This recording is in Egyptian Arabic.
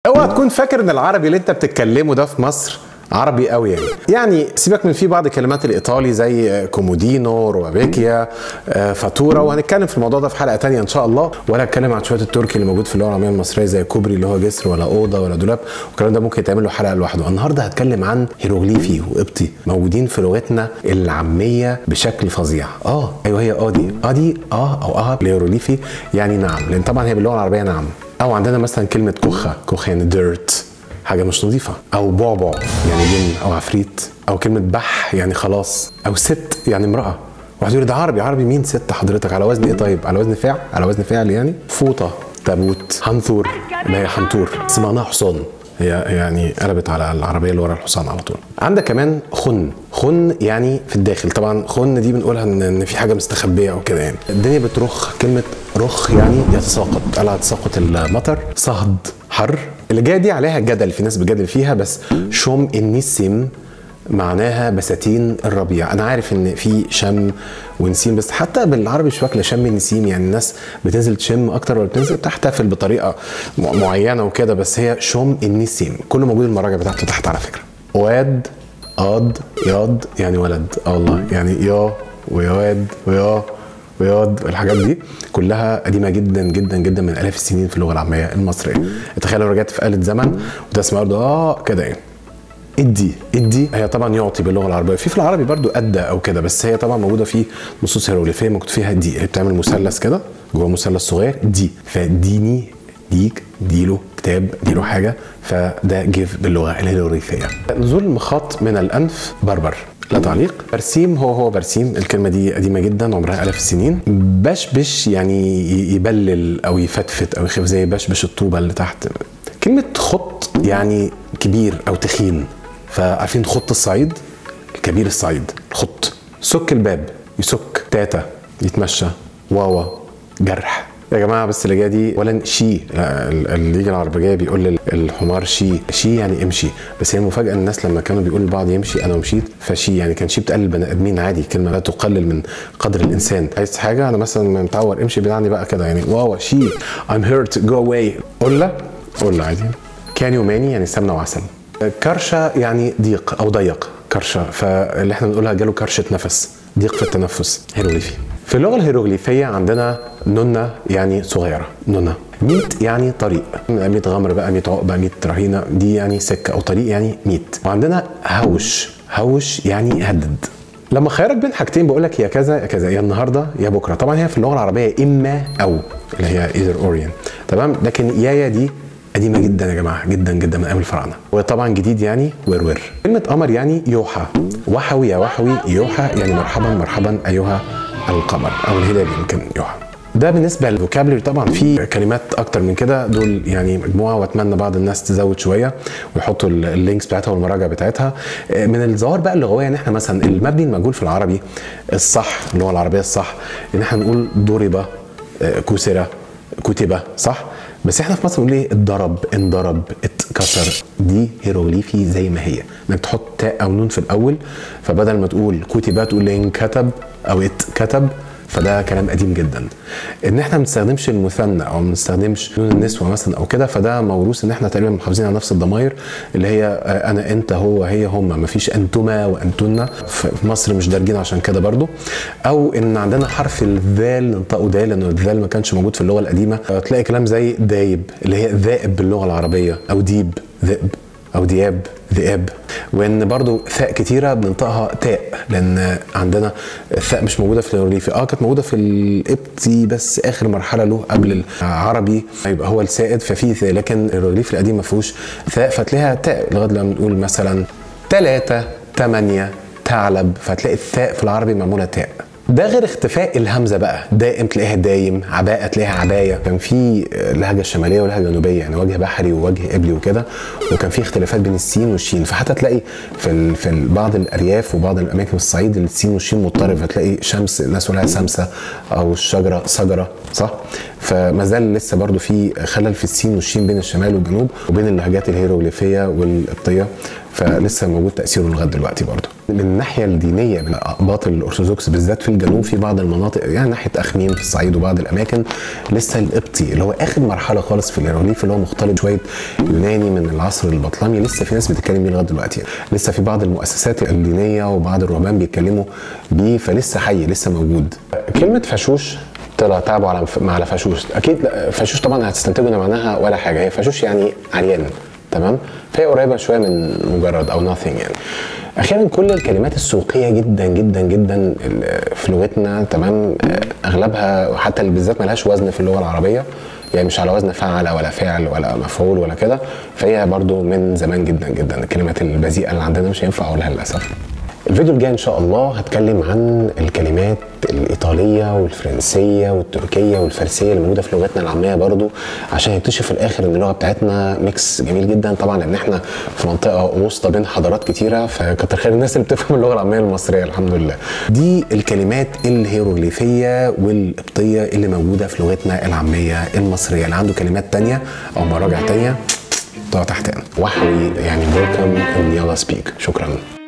اوعى تكون فاكر ان العربي اللي انت بتتكلمه ده في مصر عربي قوي يعني يعني سيبك من في بعض كلمات الايطالي زي كومودينو روبيكيا آه، فاتوره وهنتكلم في الموضوع ده في حلقه تانية ان شاء الله ولا اتكلم عن شويه التركي اللي موجود في اللغه العربيه المصريه زي كوبري اللي هو جسر ولا اوضه ولا دولاب والكلام ده ممكن يتعمل له حلقه لوحده النهارده هتكلم عن هيروغليفي وقبطي موجودين في لغتنا العاميه بشكل فظيع اه ايوه هي اه دي اه دي اه او اه الهيروغليفي يعني نعم لان طبعا هي باللغه العربيه نعم او عندنا مثلا كلمه كخه كخه يعني ديرت حاجه مش نظيفه او بعبع يعني جن او عفريت او كلمه بح يعني خلاص او ست يعني امراه واحد يقول ده عربي عربي مين ست حضرتك على وزن ايه طيب على وزن فعل على وزن فعل يعني فوطه تابوت حنثور اللي هي حنطور بس معناها حصان هي يعني قلبت على العربيه اللي ورا الحصان على طول عندك كمان خن خن يعني في الداخل طبعا خن دي بنقولها ان إن في حاجه مستخبيه او كده يعني الدنيا بترخ كلمه رخ يعني يتساقط قلع تساقط المطر صهد حر اللي جايه دي عليها جدل في ناس بتجادل فيها بس شوم النسيم معناها بساتين الربيع انا عارف ان في شم ونسيم بس حتى بالعربي مش واكله شم النسيم يعني الناس بتنزل تشم اكتر ولا بتنزل تحتفل بطريقه م- معينه وكده بس هي شم النسيم كله موجود المراجع بتاعته تحت على فكره واد قاض ياض يعني ولد اه والله يعني يا ويواد ويا وياض الحاجات دي كلها قديمه جدا جدا جدا من الاف السنين في اللغه العاميه المصريه تخيل لو رجعت في آلة زمن وتسمع برضه اه كده يعني ادي ادي هي طبعا يعطي باللغه العربيه في في العربي برضو ادى او كده بس هي طبعا موجوده في نصوص هيروغليفيه موجود فيها دي اللي بتعمل مثلث كده جوه مثلث صغير دي فديني ديك ديله كتاب ديله حاجه فده جيف باللغه الهيروغليفيه نزول المخاط من الانف بربر لا تعليق برسيم هو هو برسيم الكلمة دي قديمة جدا عمرها آلاف السنين بشبش يعني ي- يبلل أو يفتفت أو يخف زي بشبش الطوبة اللي تحت كلمة خط يعني كبير أو تخين فعارفين خط الصعيد الكبير الصعيد خط سك الباب يسك تاتا يتمشى واوا جرح يا جماعه بس اللي جايه دي اولا شي لا، ال- اللي يجي العربجيه بيقول لل- الحمار شي شي يعني امشي بس هي المفاجاه ان الناس لما كانوا بيقولوا لبعض يمشي انا مشيت فشي يعني كان شي بتقلل بني ادمين عادي كلمه لا تقلل من قدر الانسان عايز حاجه انا مثلا متعور امشي بيعني بقى كده يعني واوا شي I'm hurt go away قله قله عادي كان يوماني يعني سمنه وعسل كرشه يعني ضيق او ضيق كرشه فاللي احنا بنقولها جاله كرشه نفس ضيق في التنفس هيروغليفي في اللغه الهيروغليفيه عندنا نونه يعني صغيره نونه ميت يعني طريق 100 غمر بقى 100 عقبه 100 رهينه دي يعني سكه او طريق يعني ميت وعندنا هوش هوش يعني هدد لما خيرك بين حاجتين بقول لك يا كذا يا كذا يا النهارده يا بكره طبعا هي في اللغه العربيه اما او اللي هي ايذر اوريان تمام لكن يا يا دي قديمه جدا يا جماعه جدا جدا من ايام الفراعنه وطبعا جديد يعني ورور كلمه قمر يعني يوحى وحوي يا وحوي يوحى يعني مرحبا مرحبا ايها القمر او الهلال يمكن يوحى ده بالنسبه للفوكابلري طبعا في كلمات اكتر من كده دول يعني مجموعه واتمنى بعض الناس تزود شويه ويحطوا ال- اللينكس بتاعتها والمراجع بتاعتها آه، من الظواهر بقى اللغويه ان احنا مثلا المبني المجهول في العربي الصح اللغه العربيه الصح ان احنا نقول ضرب آه، كسر كتب صح بس احنا في مصر بنقول ايه اتضرب انضرب اتكسر دي هيروغليفي زي ما هي انك تحط تاء او نون في الاول فبدل ما تقول كتب تقول انكتب او اتكتب فده كلام قديم جدا ان احنا ما بنستخدمش المثنى او ما بنستخدمش نون النسوه مثلا او كده فده موروث ان احنا تقريبا محافظين على نفس الضمائر اللي هي آه، انا انت هو هي هم ما فيش انتما وانتن في مصر مش دارجين عشان كده برضو او ان عندنا حرف الذال ننطقه دال لانه الذال ما كانش موجود في اللغه القديمه آه، تلاقي كلام زي دايب اللي هي ذائب باللغه العربيه او ديب ذئب او دياب ذئاب وان برضو ثاء كتيره بننطقها تاء لان عندنا الثاء مش موجوده في الهيروغليفي اه كانت موجوده في القبطي بس اخر مرحله له قبل العربي يبقى هو السائد ففي ثاء لكن الهيروغليفي القديم ما فيهوش ثاء فتلاقيها تاء لغايه لما نقول مثلا ثلاثة ثمانية ثعلب فتلاقي الثاء في العربي معموله تاء ده غير اختفاء الهمزه بقى دائم تلاقيها دايم عباءه تلاقيها عبايه كان في لهجه شماليه ولهجه جنوبيه يعني وجه بحري ووجه قبلي وكده وكان في اختلافات بين السين والشين فحتى تلاقي في ال... في ال- بعض الارياف وبعض الاماكن في الصعيد السين والشين مضطرب فتلاقي شمس الناس يقولها سمسه او الشجره شجره صح فما زال لسه برضو في خلل في السين والشين بين الشمال والجنوب وبين اللهجات الهيروغليفيه والقبطيه فلسه موجود تاثيره لغايه دلوقتي برضو من الناحيه الدينيه من اقباط الارثوذكس بالذات في الجنوب في بعض المناطق يعني ناحيه اخميم في الصعيد وبعض الاماكن لسه القبطي اللي هو اخر مرحله خالص في الهيروغليف اللي هو مختلط شويه يوناني من العصر البطلمي لسه في ناس بتتكلم بيه لغايه دلوقتي يعني. لسه في بعض المؤسسات الدينيه وبعض الرهبان بيتكلموا بيه فلسه حي لسه موجود كلمه فاشوش طلع تعبوا على على فاشوش اكيد لا، فاشوش طبعا هتستنتجوا ان معناها ولا حاجه هي فاشوش يعني عريان تمام فهي قريبه شويه من مجرد او nothing يعني اخيرا كل الكلمات السوقيه جدا جدا جدا ال- في لغتنا تمام آه، اغلبها حتى اللي بالذات ملهاش وزن في اللغه العربيه يعني مش على وزن فعل ولا فعل ولا مفعول ولا كده فهي برضو من زمان جدا جدا الكلمات البذيئه اللي عندنا مش هينفع اقولها للاسف الفيديو الجاي ان شاء الله هتكلم عن الكلمات الايطاليه والفرنسيه والتركيه والفارسيه اللي موجوده في لغتنا العاميه برضو عشان يكتشف في الاخر ان اللغه بتاعتنا ميكس جميل جدا طبعا لان احنا في منطقه وسطى بين حضارات كتيره فكتر خير الناس اللي بتفهم اللغه العاميه المصريه الحمد لله دي الكلمات الهيروغليفيه والقبطيه اللي موجوده في لغتنا العاميه المصريه اللي عنده كلمات تانية او مراجع تانية تقع تحت وحوي يعني ويلكم ان يلا سبيك شكرا